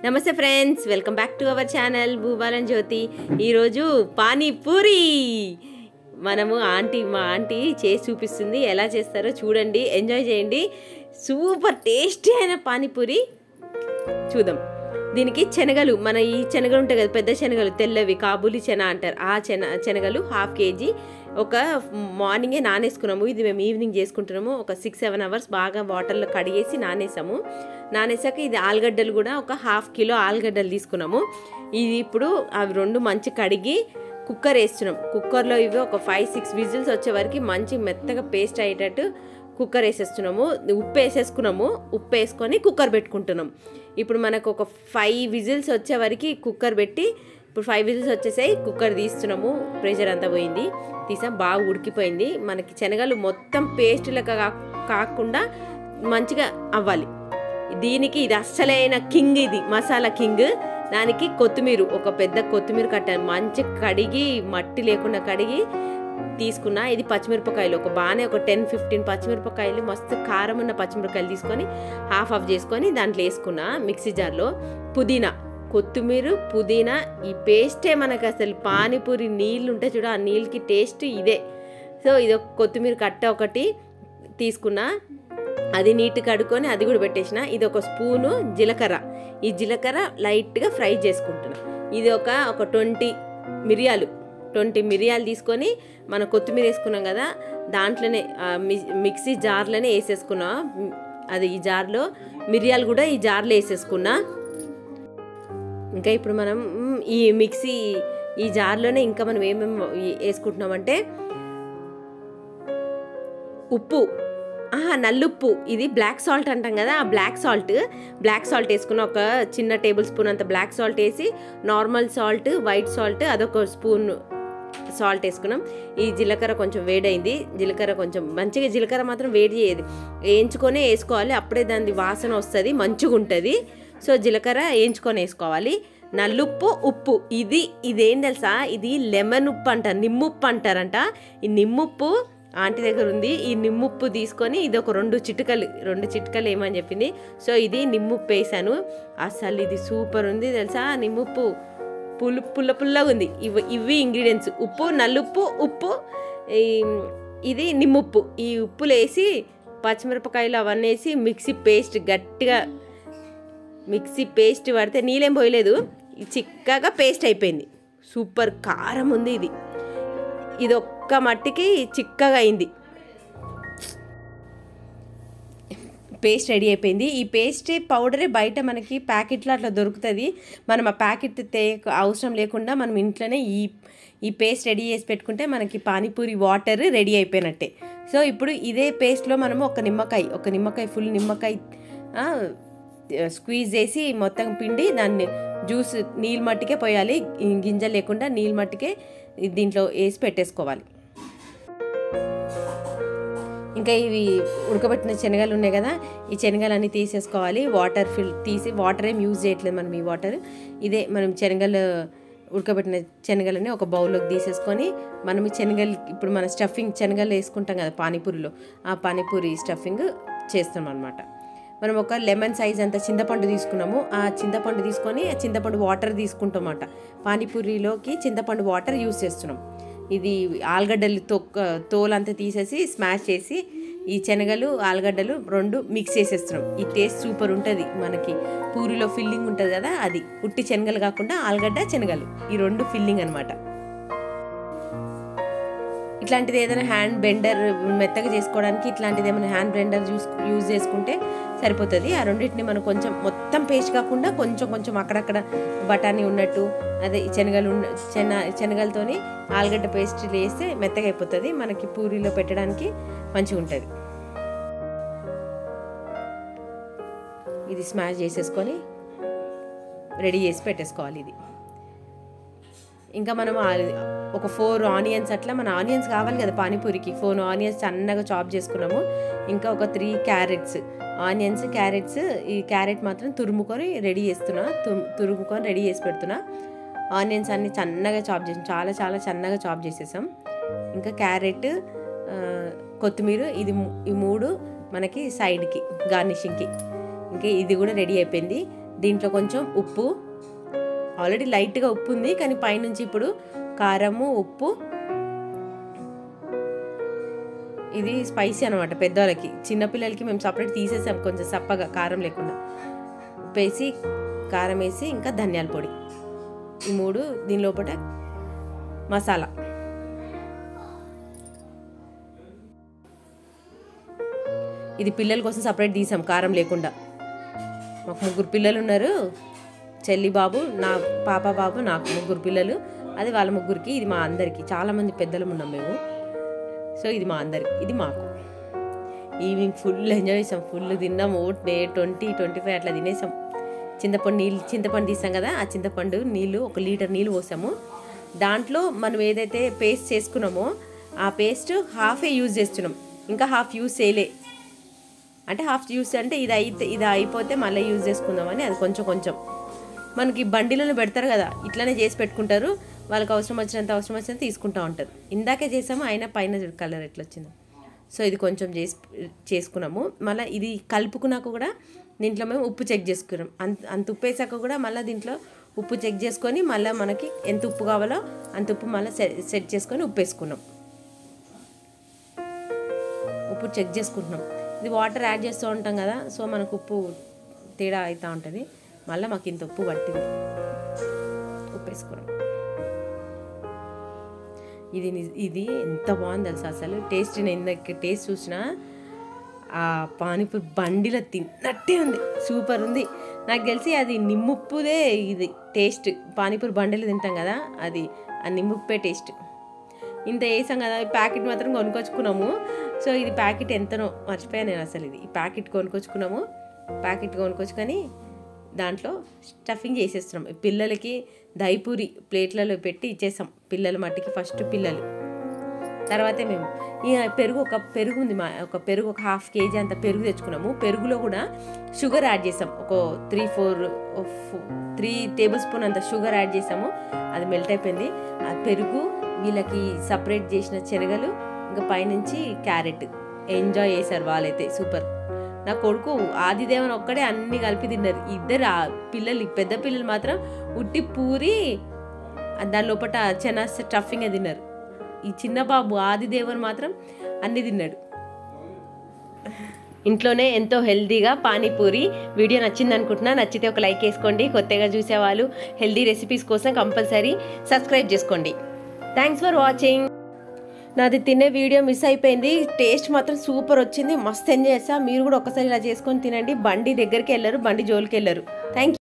నమస్తే friends welcome back to our channel Bhubalan Jyothi ఈరోజు పానీపూరి మనము ఆంటీ మా ఆంటీ చేసి చూపిస్తుంది ఎలా చేస్తారో చూడండి ఎంజాయ్ చేయండి సూపర్ టేస్టీ అయిన పానీపూరి చూద్దాం దీనికి శనగలు మన ఈ శనగలు ఉంటాయి కదా పెద్ద శనగలు తెల్లవి కాబూలి శన అంటారు ఆ శన శనగలు హాఫ్ కేజీ ఒక మార్నింగే నానేసుకున్నాము ఇది మేము ఈవినింగ్ చేసుకుంటున్నాము ఒక సిక్స్ సెవెన్ అవర్స్ బాగా వాటర్లో కడిగేసి నానేసాము నానేసాక ఇది ఆలుగడ్డలు కూడా ఒక హాఫ్ కిలో ఆలుగడ్డలు తీసుకున్నాము ఇది ఇప్పుడు అవి రెండు మంచి కడిగి కుక్కర్ వేస్తున్నాం కుక్కర్లో ఇవి ఒక ఫైవ్ సిక్స్ విజిల్స్ వచ్చే వరకు మంచి మెత్తగా పేస్ట్ అయ్యేటట్టు కుక్కర్ వేసేస్తున్నాము ఉప్పు వేసేసుకున్నాము ఉప్పు వేసుకొని కుక్కర్ పెట్టుకుంటున్నాం ఇప్పుడు మనకు ఒక ఫైవ్ విజిల్స్ వచ్చే వరకు కుక్కర్ పెట్టి ఇప్పుడు ఫైవ్ విజిల్స్ వచ్చేసాయి కుక్కర్ తీస్తున్నాము ప్రెషర్ అంతా పోయింది తీసాం బాగా ఉడికిపోయింది మనకి శనగలు మొత్తం పేస్ట్ లెక్క కా- కాకుండా మంచిగా అవ్వాలి దీనికి ఇది అస్సలైన కింగ్ ఇది మసాలా కింగ్ దానికి కొత్తిమీర ఒక పెద్ద కొత్తిమీర కట్టాను మంచి కడిగి మట్టి లేకుండా కడిగి తీసుకున్నా ఇది పచ్చిమిరపకాయలు ఒక బాగానే ఒక టెన్ ఫిఫ్టీన్ పచ్చిమిరపకాయలు మస్తు కారం ఉన్న పచ్చిమిరపకాయలు తీసుకొని హాఫ్ ఆఫ్ చేసుకొని దాంట్లో వేసుకున్నా మిక్సీ జార్లో పుదీనా కొత్తిమీర పుదీనా ఈ పేస్టే మనకు అసలు పానీపూరి నీళ్ళు ఉంటాయి చూడ ఆ నీళ్ళకి టేస్ట్ ఇదే సో ఇది ఒక కొత్తిమీర కట్ట ఒకటి తీసుకున్నా అది నీట్ కడుక్కొని అది కూడా పెట్టేసిన ఇది ఒక స్పూను జీలకర్ర ఈ జీలకర్ర లైట్గా ఫ్రై చేసుకుంటున్నా ఇది ఒక ఒక ట్వంటీ మిరియాలు ట్వంటీ మిరియాలు తీసుకొని మనం కొత్తిమీర వేసుకున్నాం కదా దాంట్లోనే ఆ మి- మిక్సీ జార్లోనే వేసేసుకున్నా అది ఈ జార్లో మిరియాలు కూడా ఈ జార్లో వేసేసుకున్నా ఇంకా ఇప్పుడు మనం మ్, ఈ మిక్సీ ఈ జార్లోనే ఇంకా మనం ఏమేమి వేసుకుంటున్నామంటే ఉప్పు ఆహా నల్లుప్పు ఇది బ్లాక్ సాల్ట్ అంటాం కదా ఆ బ్లాక్ సాల్ట్ బ్లాక్ సాల్ట్ వేసుకున్న ఒక చిన్న టేబుల్ స్పూన్ అంత బ్లాక్ సాల్ట్ వేసి నార్మల్ సాల్ట్ వైట్ సాల్ట్ అదొక స్పూన్ సాల్ట్ వేసుకున్నాం ఈ జీలకర్ర కొంచెం వేడైంది జీలకర్ర కొంచెం మంచిగా జీలకర్ర మాత్రం వేడి చేయదు వేయించుకొనే వేసుకోవాలి అప్పుడే దాని వాసన వస్తుంది మంచిగా ఉంటుంది సో జీలకర్ర వేయించుకొని వేసుకోవాలి నల్లుప్పు ఉప్పు ఇది ఇదేం తెలుసా ఇది లెమన్ ఉప్పు అంటారు నిమ్ముప్పు అంటారంట ఈ నిమ్ముప్పు ఆంటీ దగ్గర ఉంది ఈ నిమ్ముప్పు తీసుకొని ఇది ఒక రెండు చిటికలు రెండు చిటికలు ఏమని చెప్పింది సో ఇది నిమ్ముప్పు వేసాను అసలు ఇది సూపర్ ఉంది తెలుసా నిమ్ముప్పు పుల్ల పుల్ల పుల్లగా ఉంది ఇవి ఇవి ఇంగ్రీడియంట్స్ ఉప్పు నల్లుప్పు ఉప్పు ఈ- ఇది నిమ్ముప్పు ఈ ఉప్పులు వేసి పచ్చిమిరపకాయలు అవన్నీ వేసి మిక్సీ పేస్ట్ గట్టిగా మిక్సీ పేస్ట్ పడితే నీళ్ళేం పోయలేదు ఇది చిక్కగా పేస్ట్ అయిపోయింది సూపర్ కారం ఉంది ఇది ఇది ఒక్క మట్టికి చిక్కగా అయింది పేస్ట్ రెడీ అయిపోయింది ఈ పేస్ట్ పౌడరే బయట మనకి ప్యాకెట్లో అట్లా దొరుకుతుంది మనం ఆ ప్యాకెట్ తే అవసరం లేకుండా మనం ఇంట్లోనే ఈ ఈ పేస్ట్ రెడీ చేసి పెట్టుకుంటే మనకి పానీపూరి వాటర్ రెడీ అయిపోయినట్టే సో ఇప్పుడు ఇదే పేస్ట్లో మనము ఒక నిమ్మకాయ ఒక నిమ్మకాయ ఫుల్ నిమ్మకాయ ఆ, స్క్వీజ్ చేసి మొత్తం పిండి దాన్ని జ్యూస్ నీళ్ళు మట్టికే పోయాలి ఈ గింజలు లేకుండా నీళ్ళు మట్టికే దీంట్లో వేసి పెట్టేసుకోవాలి ఇంకా ఇవి ఉడకబెట్టిన శనగలు ఉన్నాయి కదా ఈ శనగలన్నీ తీసేసుకోవాలి వాటర్ ఫిల్ తీసి వాటర్ ఏం యూజ్ చేయట్లేదు మనం ఈ వాటర్ ఇదే మనం శనగలు ఉడకబెట్టిన శనగలని ఒక బౌల్లోకి తీసేసుకొని మనం ఈ శనగలు ఇప్పుడు మన స్టఫింగ్ శనగలు వేసుకుంటాం కదా పానీపూరిలో ఆ పానీపూరి స్టఫింగ్ చేస్తాం అనమాట మనం ఒక లెమన్ సైజ్ అంత చింతపండు తీసుకున్నాము ఆ చింతపండు తీసుకొని ఆ చింతపండు వాటర్ తీసుకుంటామన్నమాట పానీపూరిలోకి చింతపండు వాటర్ యూస్ చేస్తున్నాం ఇది ఆలుగడ్డలు తొక్క తోలంతా తీసేసి స్మాష్ చేసి ఈ శనగలు ఆలుగడ్డలు రెండు మిక్స్ చేసేస్తున్నాం ఈ టేస్ట్ సూపర్ ఉంటుంది మనకి పూరిలో ఫిల్లింగ్ ఉంటుంది కదా అది ఉట్టి శనగలు కాకుండా ఆలుగడ్డ శనగలు ఈ రెండు ఫిల్లింగ్ అనమాట ఇట్లాంటిది ఏదైనా హ్యాండ్ బెండర్ మెత్తగా చేసుకోవడానికి ఇట్లాంటిది ఏమైనా హ్యాండ్ బ్లెండర్ యూస్ యూజ్ చేసుకుంటే సరిపోతుంది ఆ రెండింటిని మనం కొంచెం మొత్తం పేస్ట్ కాకుండా కొంచెం కొంచెం అక్కడక్కడ బఠానీ ఉన్నట్టు అదే ఈ శనగలు ఉన్న శన శనగలతోని ఆలుగడ్డ పేస్ట్ వేస్తే మెత్తగా అయిపోతుంది మనకి పూరీలో పెట్టడానికి మంచిగా ఉంటుంది ఇది స్మాష్ చేసేసుకొని రెడీ చేసి పెట్టేసుకోవాలి ఇది ఇంకా మనం ఆ- ఒక ఫోర్ ఆనియన్స్ అట్లా మన ఆనియన్స్ కావాలి కదా పానీపూరికి ఫోర్ ఆనియన్స్ సన్నగా చాప్ చేసుకున్నాము ఇంకా ఒక త్రీ క్యారెట్స్ ఆనియన్స్ క్యారెట్స్ ఈ క్యారెట్ మాత్రం తురుముకొని రెడీ చేస్తున్నా తురు- తురుముకొని రెడీ చేసి పెడుతున్నా ఆనియన్స్ అన్ని సన్నగా చాప్ చేసాం చాలా చాలా సన్నగా చాప్ చేసేసాం ఇంకా క్యారెట్ ఆ, కొత్తిమీర ఇది ము- ఈ మూడు మనకి సైడ్కి గార్నిషింగ్కి ఇంకా ఇది కూడా రెడీ అయిపోయింది దీంట్లో కొంచెం ఉప్పు ఆల్రెడీ లైట్గా ఉప్పు ఉంది కానీ పైనుంచి ఇప్పుడు కారము ఉప్పు ఇది స్పైసీ అనమాట పెద్దవాళ్ళకి చిన్నపిల్లలకి మేము సపరేట్ తీసేసాం కొంచెం సప్పగా కారం లేకుండా ఉప్పు వేసి కారం వేసి ఇంకా ధనియాల పొడి ఈ మూడు దీని లోపల మసాలా ఇది పిల్లల కోసం సపరేట్ తీసాం కారం లేకుండా మాకు ముగ్గురు పిల్లలు ఉన్నారు చెల్లి బాబు నా పాప బాబు నాకు ముగ్గురు పిల్లలు అది వాళ్ళ ముగ్గురికి ఇది మా అందరికి చాలామంది పెద్దలు ఉన్నాం మేము సో ఇది మా అందరికి ఇది మాకు ఈవినింగ్ ఫుల్ ఎంజాయ్ చేసాం ఫుల్ తిన్నాం ఓట్ డే ట్వంటీ ట్వంటీ ఫైవ్ అట్లా తినేసాం చింతపండు నీళ్ళు చింతపండు తీసాం కదా ఆ చింతపండు నీళ్ళు ఒక లీటర్ నీళ్ళు పోసాము దాంట్లో మనం ఏదైతే పేస్ట్ చేసుకున్నామో ఆ పేస్ట్ హాఫే యూజ్ చేస్తున్నాం ఇంకా హాఫ్ యూజ్ చేయలే అంటే హాఫ్ యూస్ అంటే ఇది అయితే ఇది అయిపోతే మళ్ళీ యూజ్ చేసుకుందామని అది కొంచెం కొంచెం మనకి బండిలను పెడతారు కదా ఇట్లానే చేసి పెట్టుకుంటారు వాళ్ళకి అవసరం వచ్చినంత అవసరం వచ్చినంత తీసుకుంటూ ఉంటారు ఇందాకే చేసాము అయినా పైన చూడు కలర్ ఎట్లా వచ్చిందో సో ఇది కొంచెం చేసి చేసుకున్నాము మళ్ళీ ఇది కలుపుకున్నాక కూడా దీంట్లో మేము ఉప్పు చెక్ చేసుకున్నాం అంత అంత ఉప్పు వేసాక కూడా మళ్ళీ దీంట్లో ఉప్పు చెక్ చేసుకొని మళ్ళీ మనకి ఎంత ఉప్పు కావాలో అంత ఉప్పు మళ్ళీ సెట్ చేసుకొని ఉప్పు వేసుకున్నాం ఉప్పు చెక్ చేసుకుంటున్నాం ఇది వాటర్ యాడ్ చేస్తూ ఉంటాం కదా సో మనకు ఉప్పు తేడా అవుతూ ఉంటుంది మళ్ళీ మాకు ఇంత ఉప్పు పట్టింది ఉప్పు వేసుకున్నాం ఇది నిజ- ఇది ఎంత బాగుంది తెలుసా అసలు టేస్ట్ నేను ఇందాక టేస్ట్ చూసినా ఆ పానీపూరి బండిలో తిన్నట్టే ఉంది సూపర్ ఉంది నాకు తెలిసి అది నిమ్ముప్పుదే ఇది టేస్ట్ పానీపూరి బండిలో తింటాం కదా అది ఆ నిమ్ముప్పే టేస్ట్ ఇంత వేసాం కదా ఈ ప్యాకెట్ మాత్రం కొనుక్కొచ్చుకున్నాము సో ఇది ప్యాకెట్ ఎంతనో మర్చిపోయాను నేను అసలు ఇది ఈ ప్యాకెట్ కొనుక్కొచ్చుకున్నాము ప్యాకెట్ కొనుక్కొచ్చుకొని దాంట్లో స్టఫింగ్ చేసేస్తున్నాం ఈ పిల్లలకి దైపూరి ప్లేట్లలో పెట్టి ఇచ్చేసాం పిల్లల మట్టికి ఫస్ట్ పిల్లలు తర్వాతే మేము ఇక పెరుగు ఒక పెరుగు ఉంది మా ఒక పెరుగు ఒక హాఫ్ కేజీ అంత పెరుగు తెచ్చుకున్నాము పెరుగులో కూడా షుగర్ యాడ్ చేసాం ఒక three four three table spoon అంత షుగర్ యాడ్ చేసాము అది మెల్ట్ అయిపోయింది ఆ పెరుగు వీళ్ళకి సపరేట్ చేసిన శనగలు ఇంకా పైనుంచి క్యారెట్ ఎంజాయ్ చేశారు వాళ్ళైతే సూపర్ నా కొడుకు ఆదిదేవన్ ఒక్కడే అన్ని కలిపి తిన్నారు ఇద్దరు ఆ పిల్లలు పెద్ద పిల్లలు మాత్రం ఉట్టి పూరి దాని లోపల చెనా స్టఫింగ్ తిన్నారు ఈ చిన్న బాబు ఆదిదేవన్ మాత్రం అన్ని తిన్నాడు ఇంట్లోనే ఎంతో హెల్దీగా పానీపూరి వీడియో నచ్చింది అనుకుంటున్నా నచ్చితే ఒక లైక్ వేసుకోండి కొత్తగా చూసేవాళ్ళు హెల్దీ రెసిపీస్ కోసం కంపల్సరీ సబ్స్క్రైబ్ చేసుకోండి థ్యాంక్స్ ఫర్ వాచింగ్ నాది తినే వీడియో మిస్ అయిపోయింది టేస్ట్ మాత్రం సూపర్ వచ్చింది మస్తు ఎంజాయ్ చేస్తా మీరు కూడా ఒకసారి ఇలా చేసుకొని తినండి బండి దగ్గరికి వెళ్ళరు బండి జోలికి వెళ్ళరు థ్యాంక్